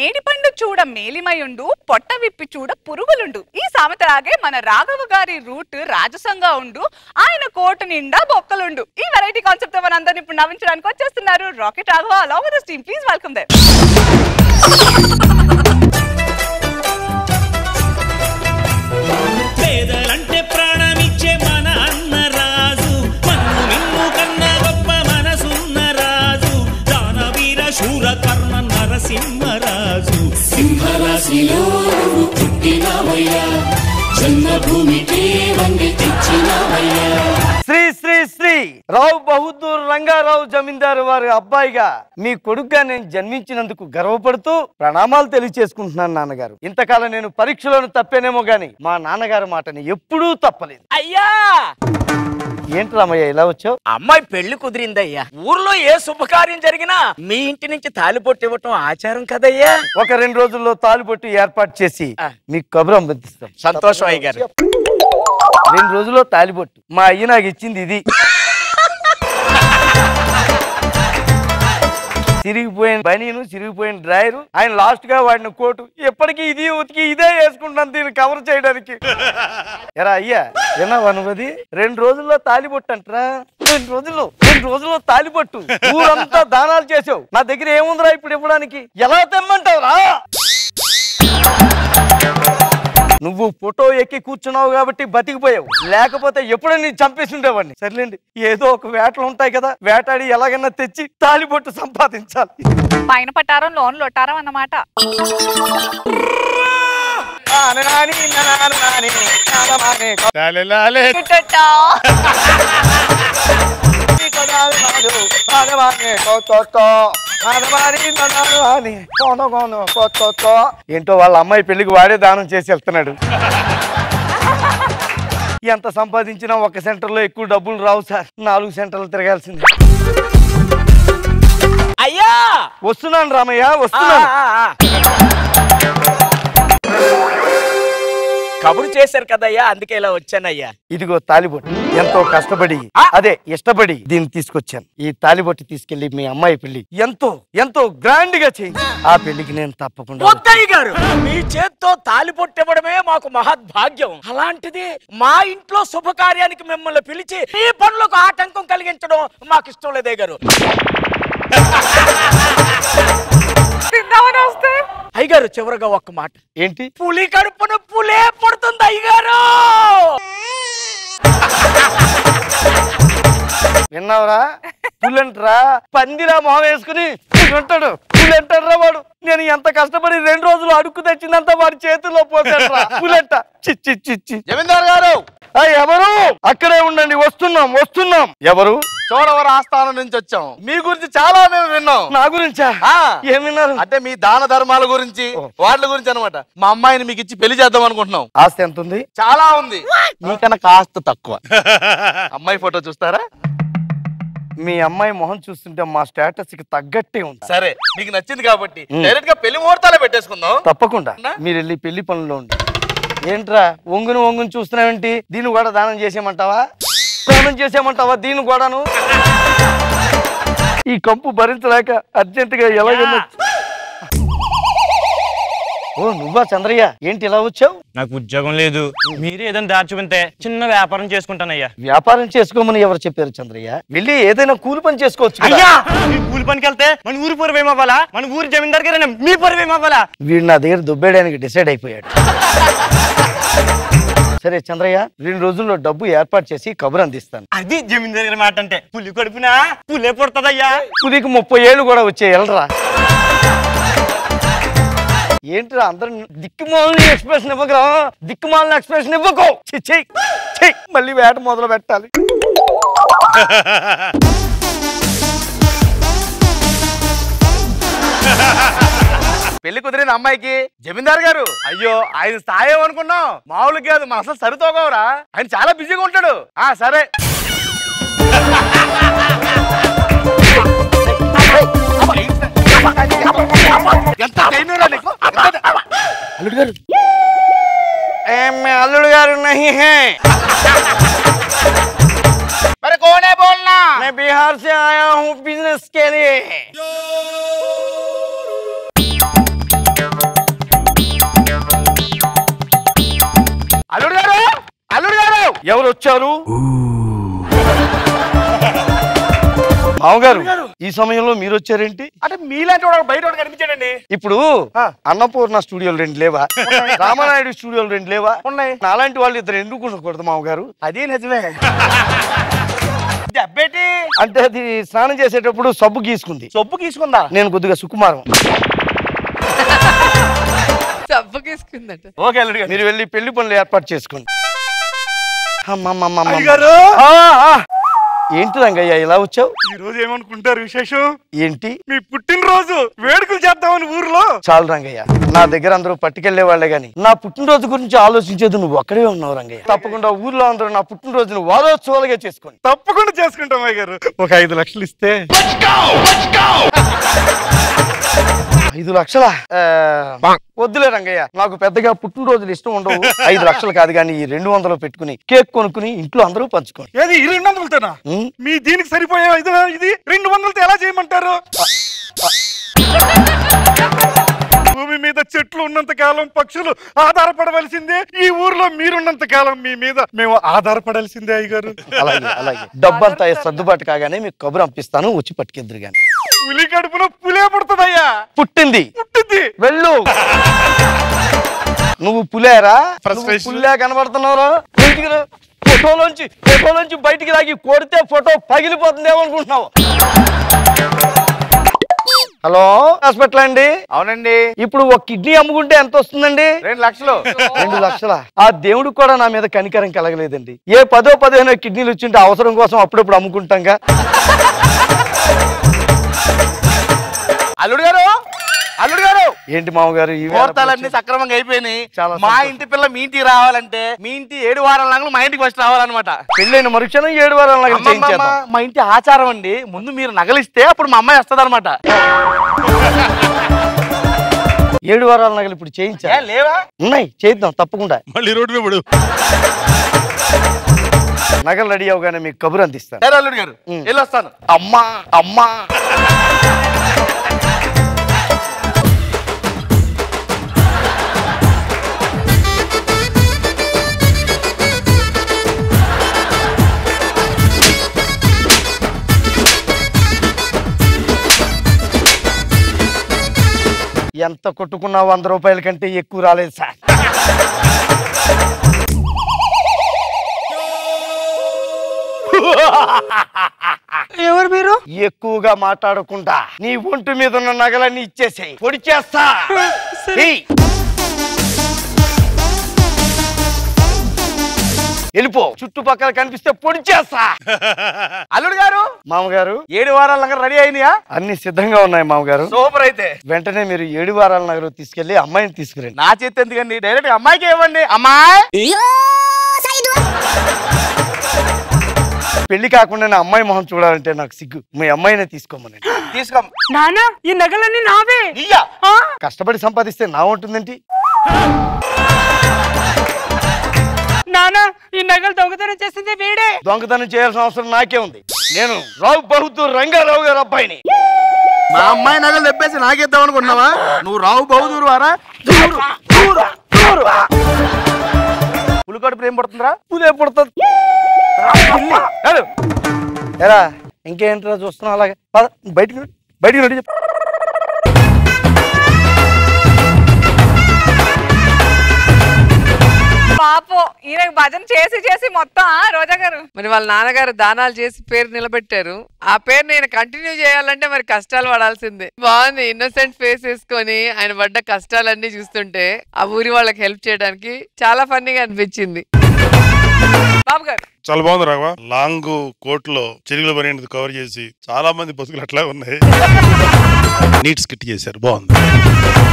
మేడి పండు చూడ మేలిమయుండు పొట్ట విప్పి చూడ పురుగులుండు ఈ సామెతలాగే మన రాఘవ గారి రూట్ రాజసంగా ఉండు ఆయన కోటు నిండా బొక్కలుండు ఈ వెరైటీ కాన్సెప్ట్ తో మనందరిని ఇప్పుడు నవ్వించడానికి వచ్చేస్తున్నారు rocket Raghava along with team please welcome there పేదలంటే ప్రాణమిచ్చే మన అన్న రాజు మన్ను మిన్ను కన్న గొప్ప మనసున్న రాజు దానవీర శూర కర్ణ నరసింహరాజు సింహరాశిలో నువ్వు పుట్టినవయ్యా జన్మభూమికి వండి తెచ్చినవయ్యా శ్రీ శ్రీ శ్రీ రావు బహదూర్ రంగారావు జమీందారు వారి అబ్బాయిగా మీ కొడుకుగా నేను జన్మించినందుకు గర్వపడుతూ ప్రణామాలు తెలియచేసుకుంటున్నాను నాన్నగారు ఇంతకాలం నేను పరీక్షలను తప్పానేమో గాని మా నాన్నగారి మాటని ఎప్పుడూ తప్పలేదు అయ్యా ఏంటి రామయ్య ఇలా వచ్చావు అమ్మాయి పెళ్లి కుదిరిందయ్యా ఊర్లో ఏ శుభకార్యం జరిగినా మీ ఇంటి నుంచి తాలిపొట్టు ఇవ్వటం ఆచారం కదయ్యా ఒక రెండు రోజుల్లో తాలిబొట్టు ఏర్పాటు చేసి ఆ. మీకు కబురు అందిస్తాం సంతోషం అయ్య గారు రెండు రోజుల్లో తాలిబొట్టు మా అయ్య నాకు ఇచ్చింది ఇది చిరిగిపోయిన బనీను చిరిగిపోయిన డ్రాయరు ఆయన లాస్ట్ గా వాడిన కోటు ఎప్పటికీ ఇది ఉతికి ఇదే వేసుకుంటాను దీన్ని కవర్ చేయడానికి ఎరా అయ్యా విన్నావా నువ్వు అది రెండు రోజుల్లో తాలిబొట్టు అంటరా రెండు రోజుల్లో రెండు రోజుల్లో తాలిబొట్టు ఊరంతా దానాలు చేసావు నా దగ్గర ఏముందిరా ఇప్పుడు ఇవ్వడానికి ఎలా తెమ్మంటావురా నువ్వు ఫోటో ఎక్కి కూర్చున్నావు కాబట్టి బతికిపోయావు లేకపోతే ఎప్పుడో నీ చంపేసి ఉండేవాడిని సర్లేండి ఏదో ఒక వేటలు ఉంటాయి కదా వేటాడి ఎలాగైనా తెచ్చి తాలిబొట్టు సంపాదించాలి పైన పట్టారం లోన్ లొట్టారం అన్నమాట నాని నాని నాని నాని నానమానే టుటటా. కొనాలి నాడు, నానమానే కోతోతో, నానమాని నానమాని, కోనో కోనో కోతోతో. ఏంటో వాళ్ళ అమ్మాయి పెళ్లికి వాడే దానం చేసి వెళ్తున్నాడు ఎంత సంపాదించినా ఒక సెంటర్లో ఎక్కువ డబ్బులు రావు సార్ నాలుగు సెంటర్లు తిరగాల్సింది అయ్యా వస్తున్నాను రామయ్య ఆ, వస్తున్నాను ఆ, ఆ. కబురు చేశారు కదయ్యా అందుకే ఇలా వచ్చానయ్యా ఇదిగో తాలిబొట్టు ఎంతో కష్టపడి ఆ! అదే ఇష్టపడి దీన్ని తీసుకొచ్చాను ఈ తాలిబొట్టు తీసుకెళ్లి మీ అమ్మాయి పెళ్లి ఎంతో ఎంతో గ్రాండ్ గా చేయించి ఆ పెళ్లికి నేను తప్పకుండా వచ్చి- ముత్తయ్య గారు మీ చేత్తో తాలి పొట్టివ్వడమే మాకు మహద్భాగ్యం అలాంటిది మా ఇంట్లో శుభకార్యానికి మిమ్మల్ని పిలిచి ఈ పనులకు ఆటంకం కలిగించడం మాకు ఇష్టం లేదే గారు తిందామని వస్తే అయ్యగారు చివరగా ఒక్క మాట ఏంటి పులి కడుపున పులే పుడుతుంది అయ్యగారు విన్నావురా పులంటరా పందిరా మొహం వేసుకుని ఉంటాడు పులంటాడు రా వాడు నేను ఎంత కష్టపడి రెండు రోజులు అడుక్కు తెచ్చిందంతా వాడి చేతుల్లో పోతాడు పులంట చిచ్చి చిచ్చి జమీందార్ గారు ఆ, ఎవరు అక్కడే ఉండండి వస్తున్నాం వస్తున్నాం ఎవరు చోడవర ఆస్థానం నుంచి వచ్చాం మీ గురించి చాలా మేము విన్నాం నా గురించా ఆ. ఏం విన్నారు అంటే మీ దాన ధర్మాల గురించి వాటి గురించి అనమాట మా అమ్మాయిని మీకు ఇచ్చి పెళ్లి చేద్దాం అనుకుంటున్నాం ఆస్తి ఎంత ఉంది చాలా ఉంది మీకన్నా కాస్త తక్కువ అమ్మాయి ఫోటో చూస్తారా మీ అమ్మాయి మొహం చూస్తుంటే మా స్టేటస్ కి తగ్గట్టే ఉంది సరే మీకు నచ్చింది కాబట్టి డైరెక్ట్ గా పెళ్లి ముహూర్తాలే పెట్టేసుకుందాం తప్పకుండా మీరు వెళ్ళి పెళ్లి పనుల్లో ఉండి ఏంట్రా ఒంగును ఒంగును చూస్తున్నావేంటి దీన్ని కూడా దానం చేసేయమంటావా దానం చేసేయమంటావా దీన్ని కూడాను ఈ కంపు భరించలేక అర్జెంటుగా ఎలాగైనా ఓ నువ్వా చంద్రయ్య ఏంటి ఇలా వచ్చావు నాకు ఉద్యోగం లేదు మీరే ఏదైనా దారి చూపితే చిన్న వ్యాపారం చేసుకుంటానయ్యా వ్యాపారం చేసుకోమని ఎవరు చెప్పారు చంద్రయ్య వెళ్ళి ఏదైనా కూలి పని చేసుకోవచ్చు కదా. అయ్యా ఈ కూలి పనికి వెళ్తే మన ఊరి పొరువు ఏమవ్వాలా మన ఊరి జమీందార్ గారైనా మీ పొరువు ఏమవ్వాలా వీడు నా దగ్గర దుబ్బేయడానికి డిసైడ్ అయిపోయాడు సరే చంద్రయ్య రెండు రోజుల్లో డబ్బు ఏర్పాటు చేసి కబురు అందిస్తాను అది జమీందార్ గారి మాట అంటే పులి కడుపునా పులే పుడుతుందయ్యా పులికి ముప్పై ఏళ్ళు కూడా వచ్చాయి వెళ్ళరా ఏంట్రా అందరు దిక్కుమాలని ఎక్స్ప్రెషన్ ఇవ్వకరా దిక్కుమాలని ఎక్స్ప్రెషన్ ఇవ్వకో ఛీ, ఛీ, ఛీ. మళ్ళీ వేట మొదలు పెట్టాలి పెళ్లి కుదిరిన అమ్మాయికి జమీందార్ గారు అయ్యో ఆయన సాయం అనుకున్నాం మామూలు కాదు మన అసలు సరితోగవరా ఆయన చాలా బిజీగా ఉంటాడు ఆ సరే ఎంత టైం ఇవ్వరా నీకు? ఎంత- అల్లుడు గారు ఏం మే అల్లుడు గారు నహి హే మరి కోనే బోల్నా मैं बिहार से आया हूँ बिजनेस के लिए అల్లుడు గారు అల్లుడు గారు ఎవరు వచ్చారు మామగారు ఈ సమయంలో మీరు వచ్చారేంటి అంటే మీలాంటి వాడు బయట వాడు కనిపించాడండి ఇప్పుడు అన్నపూర్ణ స్టూడియోలు రెండు లేవా రామానాయుడు స్టూడియోలు రెండు లేవా ఉన్నాయి. నాలాంటి వాళ్ళు ఇద్దరు ఎందుకు ఉండకూడదు మామగారు అది నిజమే ఇది అబ్బేటి అంటే అది స్నానం చేసేటప్పుడు సబ్బు గీసుకుంది సొప్పు తీసుకుందా నేను కొద్దిగా సుకుమారం తప్పకేసుకుందట ఓకే అల్లుడు గారు మీరు వెళ్ళి పెళ్లి పనులు ఏర్పాటు చేసుకోండి అమ్మమ్మమ్మమ్మ. అయ్యగారు ఆ, ఆ. ఏంటి రంగయ్య ఇలా వచ్చావు ఈ రోజు ఏమనుకుంటారు విశేషం ఏంటి మీ పుట్టినరోజు వేడుకలు చేద్దామని ఊర్లో చాలు రంగయ్య నా దగ్గర అందరూ పట్టుకెళ్లే వాళ్ళే గాని నా పుట్టినరోజు గురించి ఆలోచించేది నువ్వు ఒక్కడే ఉన్నావు రంగయ్య తప్పకుండా ఊర్లో అందరూ నా పుట్టినరోజును వారోత్సవాలుగా చేసుకోండి తప్పకుండా చేసుకుంటాం అయ్య గారు ఒక ఐదు లక్షలు ఇస్తే ఐదు లక్షల వద్దులే రంగయ్య నాకు పెద్దగా పుట్టినరోజులు ఇష్టం ఉండవు ఐదు లక్షలు కాదు కానీ ఈ రెండు వందలు పెట్టుకుని కేక్ కొనుక్కుని ఇంట్లో అందరూ పంచుకోండి ఏది ఈ రెండు వందలతోనా ఉం? మీ దీనికి సరిపోయే ఇది ఇది రెండు వందలతో ఎలా చేయమంటారు భూమి మీద చెట్లు ఉన్నంత కాలం పక్షులు ఆధారపడవలసిందే ఈ ఊర్లో మీరున్నంత కాలం మీ మీద మేము ఆధారపడాల్సిందే అయ్యగారు అలాగే అలాగే డబ్బంతా సర్దుబాటు కాగానే మీకు కబురు పంపిస్తాను వచ్చి పట్టుకెద్దరు గాని పులి కడుపులో పులే పుడుతుందయ్యా పుట్టింది పుట్టింది వెళ్ళు నువ్వు పులేరా Frustration. నువ్వు పుల్లే కనబడుతున్నావురా బయటికి రా. ఫోటోలోంచి ఫోటోలోంచి బయటికి లాగి కొడితే ఫోటో పగిలిపోతుంది ఏమనుకుంటున్నావు హలో హాస్పిటల్ అండి అవునండి ఇప్పుడు ఒక కిడ్నీ అమ్ముకుంటే ఎంత వస్తుందండి రెండు లక్షలు రెండు లక్షల ఆ దేవుడికి కూడా నా మీద కనికరం కలగలేదండి ఏ పదో పదిహేనో కిడ్నీలు వచ్చింటే అవసరం కోసం అప్పుడప్పుడు అమ్ముకుంటాంగా అల్లుడు గారు అల్లుడు గారు ఏంటి మామగారు ఈ వేళ ముహూర్తాలన్నీ సక్రమంగా అయిపోయినాయి చాలా మా సంతోషం. ఇంటి పిల్ల మీ ఇంటికి రావాలంటే మీ ఇంటి ఏడు వారాల నాగులు మా ఇంటికి ఫస్ట్ రావాలన్నమాట పెళ్ళైన మరుక్షణం ఏడు వారాల నగలు అమ్మమ్మమ్మ, చేయించేద్దాం మా ఇంటి ఆచారం అండి ముందు మీరు నగలిస్తే అప్పుడు మా అమ్మాయి వస్తుంది అనమాట ఏడు వారాల నగలు ఇప్పుడు చేయించా లేవా ఉన్నాయి చేద్దాం తప్పకుండా మళ్ళీ రోడ్డు మీద పడు నగలు రెడీ అవగానే మీకు కబురు అందిస్తాను సరే అల్లుడు గారు ఉం. వెళ్ళొస్తాను అమ్మా అమ్మా ఎంత కొట్టుకున్నా వంద రూపాయల కంటే ఎక్కువ రాలేదు సార్ ఎవరు మీరు ఎక్కువగా మాట్లాడకుండా నీ ఒంటి మీద ఉన్న నగలన్నీ ఇచ్చేసేయి పొడి చేస్తా ఏయ్. వెళ్ళిపో చుట్టుపక్కల కనిపిస్తే పొడి చేస్తా అల్లుడు గారు మామగారు ఏడు వారాల నగలు రెడీ అయినాయా అన్ని సిద్ధంగా ఉన్నాయి మామగారు సూపర్ అయితే వెంటనే మీరు ఏడు వారాల నగరు తీసుకెళ్లి అమ్మాయిని తీసుకురండి నా చేతి ఎందుకండి డైరెక్ట్ అమ్మాయికి ఇవ్వండి అమ్మాయి పెళ్లి కాకుండా నా అమ్మాయి మొహం చూడాలంటే నాకు సిగ్గు మీ అమ్మాయినే తీసుకోమని తీసుకో నానా ఈ నగలన్నీ నావే నీయా ఆ? కష్టపడి సంపాదిస్తే నా ఉంటుందేంటి నానా ఈ నగలు దొంగతనం చేసింది వీడే దొంగతనం చేయాల్సిన అవసరం నాకే ఉంది నేను రావు బహదూర్ రంగారావు గారు అబ్బాయిని మా అమ్మాయి నగలు తెప్పేసి నాకేద్దాం అనుకుంటున్నావా నువ్వు రావు బహుదూరు వారా పులికోటి ప్రేమ పడుతుందిరా పూలే పుడుతుంది హలో. ఎరా ఇంకేంట్రా చూస్తున్నావు అలాగే పద, బయటికి రండి. బయటికి రండి చెప్పు. పాపం ఈయనకు భజన చేసి చేసి మొత్తం ఆ, రోజా గారు మరి వాళ్ళ నాన్నగారు దానాలు చేసి పేరు నిలబెట్టారు ఆ పేరు నేను కంటిన్యూ చేయాలంటే మరి కష్టాలు పడాల్సిందే బాగుంది ఇన్నోసెంట్ ఫేస్ వేసుకొని ఆయన పడ్డ కష్టాలన్నీ చూస్తుంటే ఆ ఊరి వాళ్ళకి హెల్ప్ చేయడానికి చాలా ఫన్నీగా అనిపించింది బాబు గారు చాలా బాగుంది రాఘవ లాంగ్ కోట్ లో చెరుగుల పని కవర్ చేసి చాలా మంది బతుకులు అట్లా ఉన్నాయి నీట్ స్కిట్ చేశారు బాగుంది